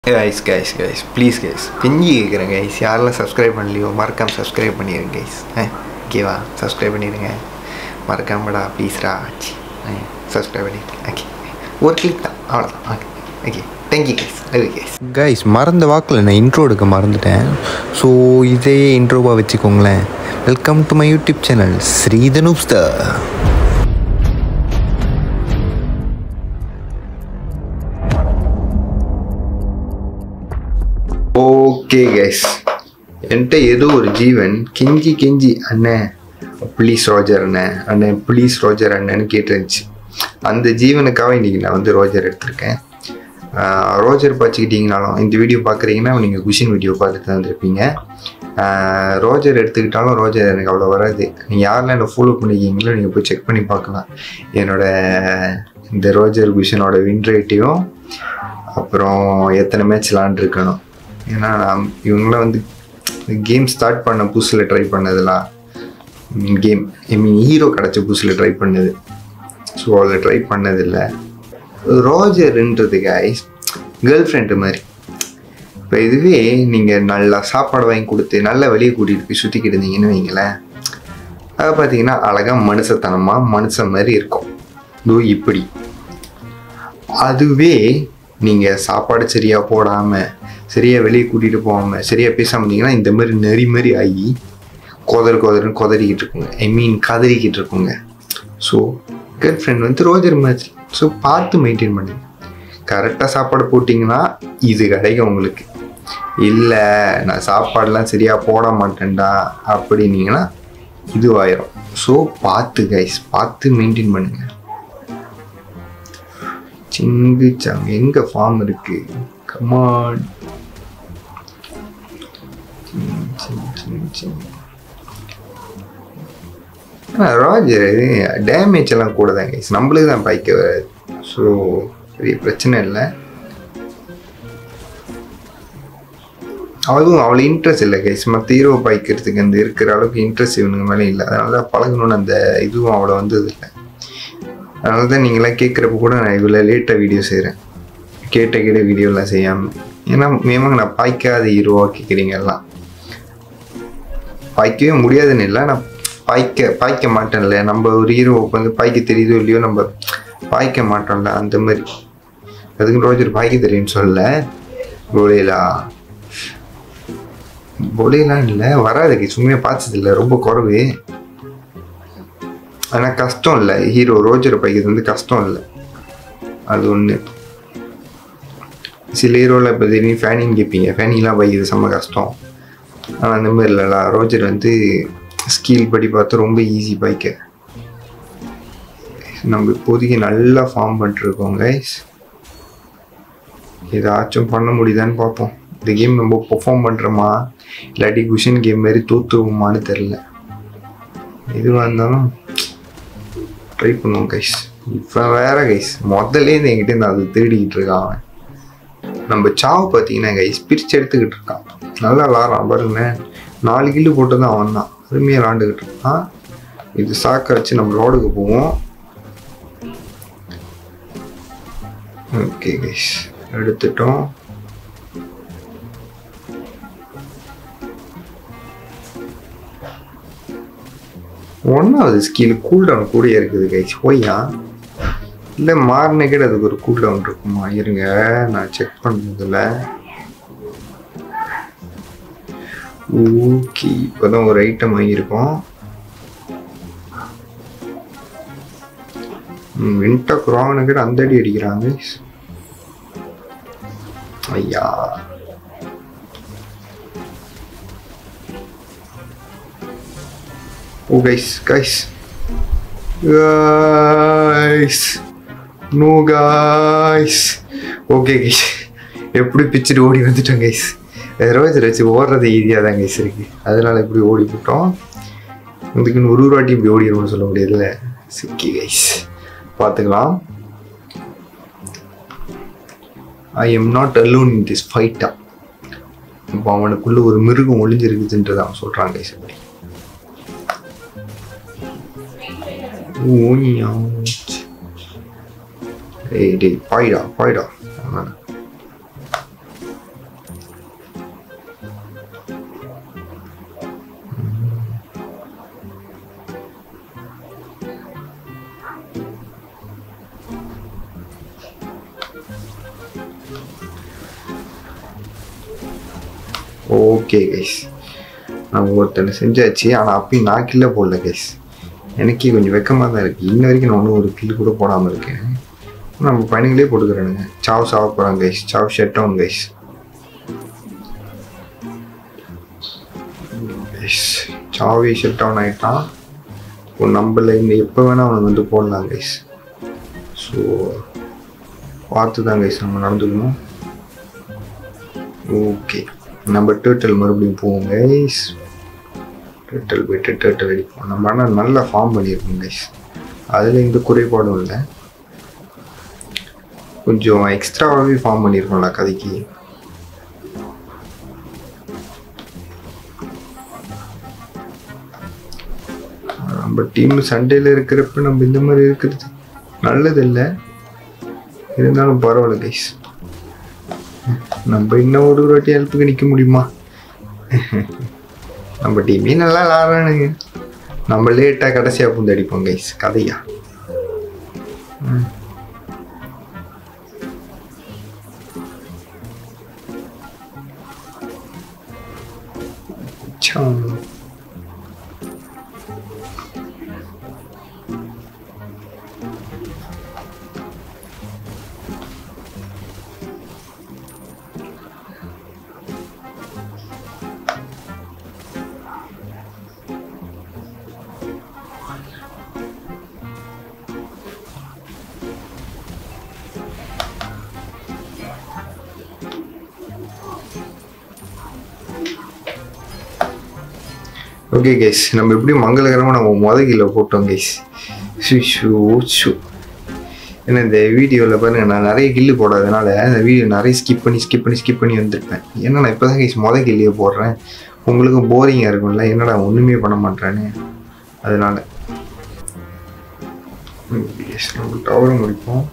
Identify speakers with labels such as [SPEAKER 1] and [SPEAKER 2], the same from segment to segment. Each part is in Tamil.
[SPEAKER 1] Guys guys guys please guys கெஞ்சி கேட்குறேன் கைஸ் யாரெல்லாம் சப்ஸ்கிரைப் பண்ணலையோ மறக்காம சப்ஸ்கிரைப் பண்ணிடுங்க கைஸ் ஆ ஓகேவா சப்ஸ்கிரைப் பண்ணிடுங்க மறக்காமடா ப்ளீஸ்ரா ஆச்சு ஆ சப்ஸ்கிரைப் பண்ணிடுங்க ஓகே ஒரு கிளிக் தான் அவ்வளோதான் okay okay thank you guys love guys guys மறந்த வாக்கில் நான் இன்ட்ரோ எடுக்க மறந்துட்டேன் ஸோ இதே இன்ட்ரோவாக வச்சுக்கோங்களேன் welcome to my YouTube channel ஸ்ரீதனுப்ஸ்தா ஓகே கைஸ் என்கிட்ட ஏதோ ஒரு ஜீவன் கெஞ்சி கெஞ்சி அண்ணன் ப்ளீஸ் ரோஜர் அண்ணன் அண்ணன் ப்ளீஸ் ரோஜர் அண்ணன்னு கேட்டுருந்துச்சு அந்த ஜீவனுக்காக இன்றைக்கி நான் வந்து ரோஜர் எடுத்திருக்கேன் ஆஹ் ரோஜர் பார்த்துக்கிட்டிங்கனாலும் இந்த வீடியோ பார்க்குறீங்கன்னா நீங்கள் குஷின் வீடியோ பார்த்துட்டு தான் வந்திருப்பீங்க ஆஹ் ரோஜர் எடுத்துக்கிட்டாலும் ரோஜர் எனக்கு அவ்வளோ வராது நீங்கள் யாரெல்லாம் என்னை ஃபாலோ பண்ணிக்கிங்களோ நீங்கள் போய் செக் பண்ணி பார்க்கலாம் என்னோட இந்த ரோஜர் குஷனோட வின் ரேட்டையும் அப்புறம் எத்தனை மேட்ச் விளாண்டுருக்கணும் ஏன்னா நான் இவங்களாம் வந்து கேம் ஸ்டார்ட் பண்ண புதுசில் ட்ரை பண்ணதெல்லாம் கேம் ஐ மீன் ஹீரோ கிடச்ச புதுசில் ட்ரை பண்ணது ஸோ அதில் ட்ரை பண்ணதில்லை ரோஜர்ன்றது கைஸ் கேர்ள் ஃப்ரெண்டு மாதிரி இப்போ இதுவே நீங்கள் நல்லா சாப்பாடு வாங்கி கொடுத்து நல்லா வெளியே கூட்டிகிட்டு போய் சுற்றிக்கிட்டு இருந்தீங்கன்னு வைங்களேன் அதை பார்த்தீங்கன்னா அழகாக மனுஷத்தனமாக மனுஷன் மாதிரி இருக்கும் இதோ இப்படி அதுவே நீங்கள் சாப்பாடு சரியாக போடாமல் சரியாக வெளியே கூட்டிகிட்டு போகாமல் சரியாக பேசாமல் இருந்தீங்கன்னா இந்த மாதிரி நெறி மாதிரி ஆகி கொதர் கொதர்னு கொதறிக்கிட்டு இருக்குங்க ஐ மீன் கதறிக்கிட்டு இருக்குங்க ஸோ கேர்ள் ஃப்ரெண்ட் வந்து ரோஜர் மாதிரி ஸோ பார்த்து மெயின்டைன் பண்ணுங்க கரெக்டாக சாப்பாடு போட்டிங்கன்னா இது கிடைக்கும் உங்களுக்கு இல்லை நான் சாப்பாடெலாம் சரியாக போட மாட்டேன்டா அப்படின்னீங்கன்னா இதுவாயிரும் ஸோ பார்த்து கைஸ் பார்த்து மெயின்டைன் பண்ணுங்கள் சிங்கு சாங் எங்க ஃபார்ம் இருக்கு கமான் ராஜர் டேமேஜ் எல்லாம் கூட தான் கைஸ் நம்மளுக்கு தான் பைக்க வராது ஸோ பெரிய பிரச்சனை இல்லை அதுவும் அவ்வளோ இன்ட்ரெஸ்ட் இல்லை கைஸ் மற்ற ஹீரோ பாய்க்கிறதுக்கு அந்த இருக்கிற அளவுக்கு இன்ட்ரெஸ்ட் இவனுங்க மேலே இல்லை அதனால தான் பழகணும்னு அந்த இதுவும் அவ்வளோ வந்தது இல்லை அதனால தான் நீங்களாம் கேட்குறப்ப கூட நான் இவ்வளோ லேட்டாக வீடியோ செய்கிறேன் கேட்ட கேட்ட வீடியோலாம் செய்யாமல் ஏன்னா மேமாங்க நான் பாய்க்காத ஹீரோவாக கேட்குறீங்க எல்லாம் பாய்க்கவே முடியாதுன்னு இல்லை நான் பாய்க்க பாய்க்க மாட்டேன்ல நம்ம ஒரு ஹீரோவுக்கு வந்து பாய்க்க தெரியுதோ இல்லையோ நம்ம பாய்க்க மாட்டோம்ல அந்த மாதிரி அதுக்கு ரோஜர் பாய்க்க தெரியும்னு சொல்ல போலேலா போலேலாம் இல்லை வராதுக்கு சும்மா பார்த்ததில்ல ரொம்ப குறவு ஆனால் கஷ்டம் இல்லை ஹீரோ ரோஜரை பைக்கிறது வந்து கஷ்டம் இல்லை அது ஒன்று சில ஹீரோவில் இப்போ திடீர்னு ஃபேனிங் கேட்பீங்க ஃபேனிங்லாம் பைக்கிறது செம்ம கஷ்டம் ஆனால் அந்த மாதிரி இல்லைல்ல ரோஜர் வந்து ஸ்கில் படி பார்த்து ரொம்ப ஈஸி பைக்க நம்ம இப்போதைக்கு நல்லா ஃபார்ம் பண்ணிட்டுருக்கோம் கைஸ் ஏதாச்சும் பண்ண முடியுதான்னு பார்ப்போம் இந்த கேம் நம்ம பெர்ஃபார்ம் பண்ணுறோமா இல்லாட்டி குஷன் கேம் மாதிரி தோத்துவோமான்னு தெரில எதுவாக இருந்தாலும் ட்ரை பண்ணுவோம் கைஸ் இப்போ வேற கைஸ் முதல்ல இருந்து என்கிட்ட இருந்து அது தேடிக்கிட்டு இருக்கான் அவன் நம்ம சாவு பார்த்தீங்கன்னா கைஸ் பிரித்து எடுத்துக்கிட்டு இருக்கான் நல்லா விளாட்றான் பாருங்க நாலு கில்லு போட்டு தான் அவன் தான் அருமையாக விளாண்டுக்கிட்டு இருக்கான் இது சாக்க வச்சு நம்ம ரோடுக்கு போவோம் ஓகே கைஸ் எடுத்துட்டோம் ஒன்றாவது ஸ்கில் கூல் டவுன் கூட இருக்குது கைஸ் ஓய்யா இல்லை மாறினக்கே அதுக்கு ஒரு கூல் டவுன் இருக்குமா இருங்க நான் செக் பண்ணதில்ல ஓகே இப்போதான் ஒரு ஐட்டம் வாங்கியிருக்கோம் வின்டர் குரானுக்கு அந்த அடி அடிக்கிறாங்க ஐயா oh guys guys guys no guys okay guys எப்படி பிச்சுட்டு ஓடி வந்துட்டோம் கைஸ் ரோஜர் வச்சு ஓடுறது ஈஸியாக தான் கைஸ் இருக்கு அதனால இப்படி ஓடி போட்டோம் இதுக்குன்னு ஒரு ஒரு வாட்டி இப்படி ஓடிடுவோம்னு சொல்ல முடியாதுல்ல சிக்கி கைஸ் பார்த்துக்கலாம் I am not alone in this ஃபைட்டா இப்போ அவனுக்குள்ள ஒரு மிருகம் ஒளிஞ்சிருக்குதுன்றது அவன் சொல்கிறான் கைஸ் அப்படி ஓய்யா டேய் டேய் பாய்டா பாய்டா ஓகே கைஸ் நான் ஒருத்தனை செஞ்சாச்சு ஆனால் அப்பயும் நான் கில்ல போடல கைஸ் எனக்கே கொஞ்சம் வெக்கமாக தான் இருக்குது இன்ன வரைக்கும் நான் ஒன்றும் ஒரு கில்லு கூட போடாமல் இருக்கேன் நம்ம பையனுங்களே போட்டுக்கிறேனுங்க சாவ் சாவ போகிறாங்க guys Chou shut down guys guys சாவி ஷட் டவுன் ஆகிட்டான் இப்போ நம்மள இந்த எப்போ வேணால் அவனுக்கு வந்து போடலாம் கைஸ் ஸோ பார்த்து தான் கைஸ் நம்ம நடந்துக்கணும் ஓகே நம்ம டேர்ட்டல் மறுபடியும் போவோம் கைஸ் டேர்ட்டல் போயிட்டு டேர்ட்டல் அடிப்போம் நம்ம ஆனால் நல்லா ஃபார்ம் பண்ணியிருக்கோம் கைஸ் அதில் எந்த குறைபாடும் இல்லை கொஞ்சம் எக்ஸ்ட்ராவாகவே ஃபார்ம் பண்ணியிருக்கோம்ல கதைக்கு நம்ம டீம் சண்டையில் இருக்கிறப்ப நம்ம இந்த மாதிரி இருக்கிறது நல்லது இல்லை இருந்தாலும் பரவாயில்ல கைஸ் நம்ம இன்னும் ஒரு ஒரு வாட்டி ஹெல்ப்புக்கு நிற்க முடியுமா நம்ம டீமே நல்லா விளாட்றானுங்க நம்ம லேட்டாக கடைசியாக பூந்து அடிப்போம் கைஸ் கதையா ம். சாம். ஓகே கைஸ் நம்ம எப்படி மங்களகரமாக நம்ம முத கீழே போட்டோம் கைஸ் ஷூ ஷூ ஏன்னா இந்த வீடியோவில் பாருங்க நான் நிறைய கில்லு போடாதனால அந்த வீடியோ நிறைய ஸ்கிப் பண்ணி ஸ்கிப் பண்ணி ஸ்கிப் பண்ணி வந்திருப்பேன் ஏன்னா நான் இப்போ தான் கைஸ் முத கில்லியே போடுறேன் உங்களுக்கு போரிங்காக இருக்கும்ல என்னடா ஒன்றுமே பண்ண மாட்டேன்னு அதனால எஸ் நம்ம டவரை முடிப்போம்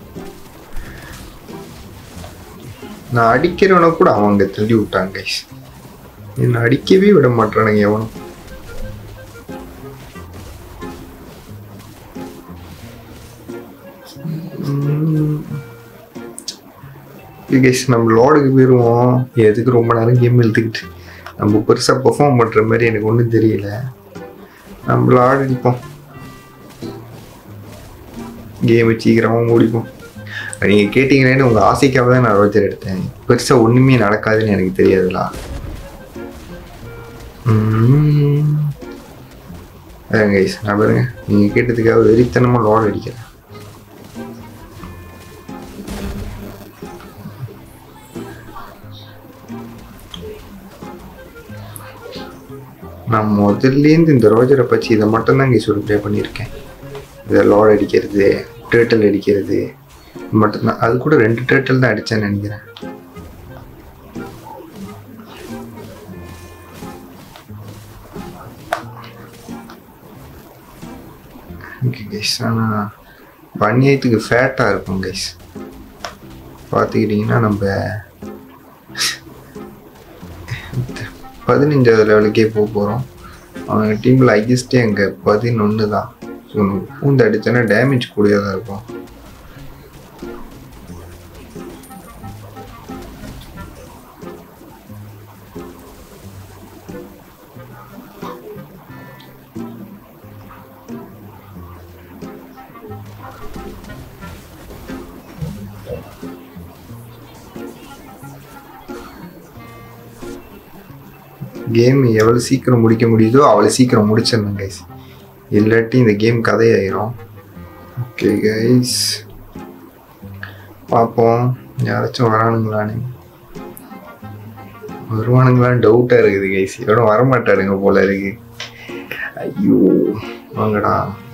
[SPEAKER 1] நான் அடிக்கிறவனை கூட அவங்க தள்ளி விட்டாங்க கைஸ் என்னை அடிக்கவே விட மாட்டானுங்க எவனும் கைஸ் நம்ம லோடுக்கு போயிடுவோம் எதுக்கு ரொம்ப நேரம் கேம் எழுத்துக்கிட்டு நம்ம பெருசாக பெர்ஃபார்ம் பண்ணுற மாதிரி எனக்கு ஒன்றும் தெரியல நம்ம லாடு அடிப்போம் கேம் சீக்கிரமாக முடிப்போம் நீங்கள் கேட்டிங்களேன்னு உங்கள் ஆசைக்காக தான் நான் ரோஜர் எடுத்தேன் பெருசாக ஒன்றுமே நடக்காதுன்னு எனக்கு தெரியாதுலா ம். அதான் கைஸ் நான் பாருங்க நீங்கள் கேட்டதுக்காக வெறித்தனமாக லோட் அடிக்கிறேன் நான் முதல்லேருந்து இந்த ரோஜரை பற்றி இதை மட்டும்தான் இங்கே சொல்லி ப்ளே பண்ணியிருக்கேன் இதை லோட் அடிக்கிறது டேர்ட்டல் அடிக்கிறது இது மட்டும்தான் அது கூட ரெண்டு டேர்ட்டல் தான் அடித்தேன்னு நினைக்கிறேன் ஓகே கைஸ் ஆனால் பன்னியத்துக்கு ஃபேட்டாக இருக்கும் கைஸ் பார்த்துக்கிட்டிங்கன்னா நம்ம பதினஞ்சாவது லெவலுக்கே போக போகிறோம் அவங்க டீமில் ஹையஸ்டே அங்கே பதினொன்று தான் ஸோ பூந்து அடித்தோன்னா டேமேஜ் கூடியதாக தான் இருக்கும் கேம் எவ்வளோ சீக்கிரம் முடிக்க முடியுதோ அவ்வளோ சீக்கிரம் முடிச்சிடணும் கைஸ் இல்லாட்டி இந்த கேம் கதையாயிரும் ஓகே கைஸ் பார்ப்போம் யாராச்சும் வரானுங்களான்னு வருவானுங்களான்னு டவுட்டாக இருக்குது கைஸ் எவனும் வரமாட்டாடுங்க போல இருக்கு ஐயோ வாங்கடா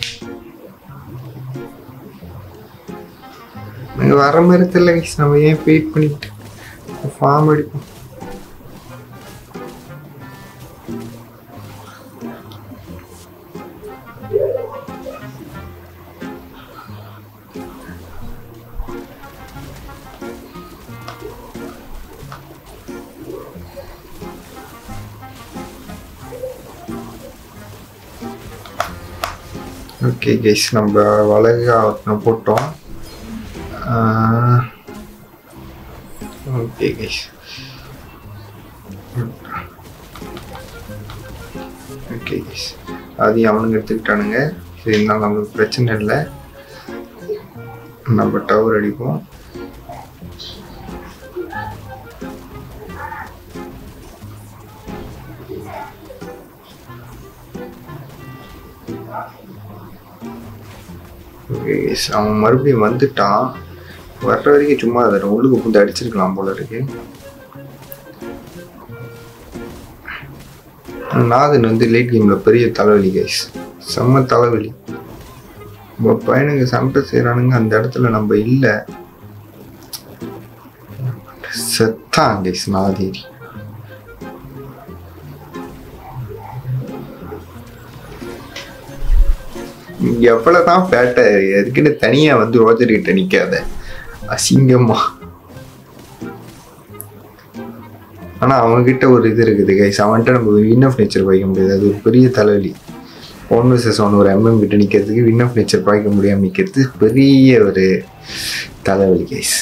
[SPEAKER 1] நாங்கள் வர மாதிரி தெரியல கைஸ் நம்ம ஏன் வெயிட் பண்ணிட்டு ஃபார்ம் அடிப்போம் ஓகே கைஸ் நம்ம வளக போட்டோம் ஓகே கைஸ் ஓகே அதையும் அவனுங்க எடுத்துக்கிட்டானுங்க சரி இருந்தாலும் நம்மளுக்கு பிரச்சனை இல்லை நம்ம டவர் அடிப்போம் ஓகே அவன் மறுபடியும் வந்துட்டான் வர்ற வரைக்கும் சும்மா அதை உள்ளுக்கு புந்து அடிச்சிருக்கலாம் போல இருக்கு நாதன் வந்து லேட் கேம்ல பெரிய தலைவலி கைஸ் செம்ம தலைவலி நம்ம பையனுங்க சண்டை செய்கிறானுங்க அந்த இடத்துல நம்ம இல்லை செத்தான் கைஸ் நாதேரி எவ்வளவுதான் பேட்ட எதுக்குன்னு தனியா வந்து ரோஜர் கிட்ட நிக்காத அசிங்கமா ஆனா அவன்கிட்ட ஒரு இது இருக்குது கைஸ் அவன்கிட்ட நம்ம வின் ஆஃப் நேச்சர் வைக்க முடியாது அது ஒரு பெரிய தலைவலி ஒன் வர்சஸ் ஒன் ஒரு எம்எம் கிட்ட நிக்கிறதுக்கு வின் ஆஃப் நேச்சர் பாய்க்க முடியாம நிக்கிறது பெரிய ஒரு தலைவலி கைஸ்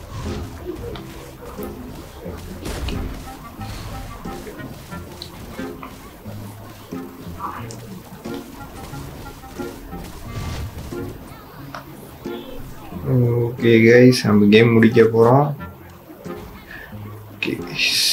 [SPEAKER 1] ஓகே கைஸ் நம்ம கேம் முடிக்க போகிறோம் ஓகே கைஸ்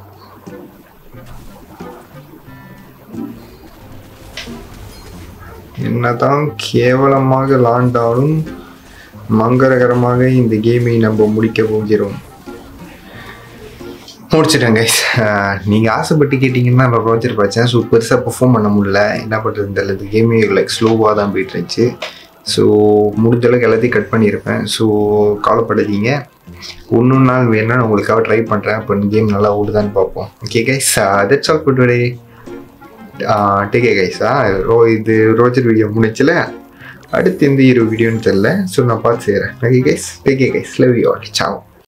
[SPEAKER 1] என்னதான் கேவலமாக லாண்டாலும் மங்களகரமாக இந்த கேமை நம்ம முடிக்க போகிறோம் முடிச்சிட்டேன் கைஸ் நீங்கள் ஆசைப்பட்டு கேட்டிங்கன்னா நான் ரோஜர் பார்த்தேன் ஸோ பெருசாக பெர்ஃபார்ம் பண்ண முடியல என்ன பண்ணுறது தெரியல கேமே லைக் ஸ்லோவாக தான் போயிட்டு இருந்துச்சு ஸோ முடிஞ்ச அளவுக்கு எல்லாத்தையும் கட் பண்ணியிருப்பேன் ஸோ கவலைப்படாதீங்க ஒன்று நாள் வேணா நான் உங்களுக்காக ட்ரை பண்ணுறேன் அப்போ இந்த கேம் நல்லா ஓடுதான்னு பார்ப்போம் okay guys that's all for today take care கைஸா ரோ இது ரோஜர் வீடியோ முடிச்சல அடுத்து எந்த ஹீரோ வீடியோன்னு தெரில ஸோ நான் பார்த்து செய்கிறேன் okay guys take care guys love you all Zhao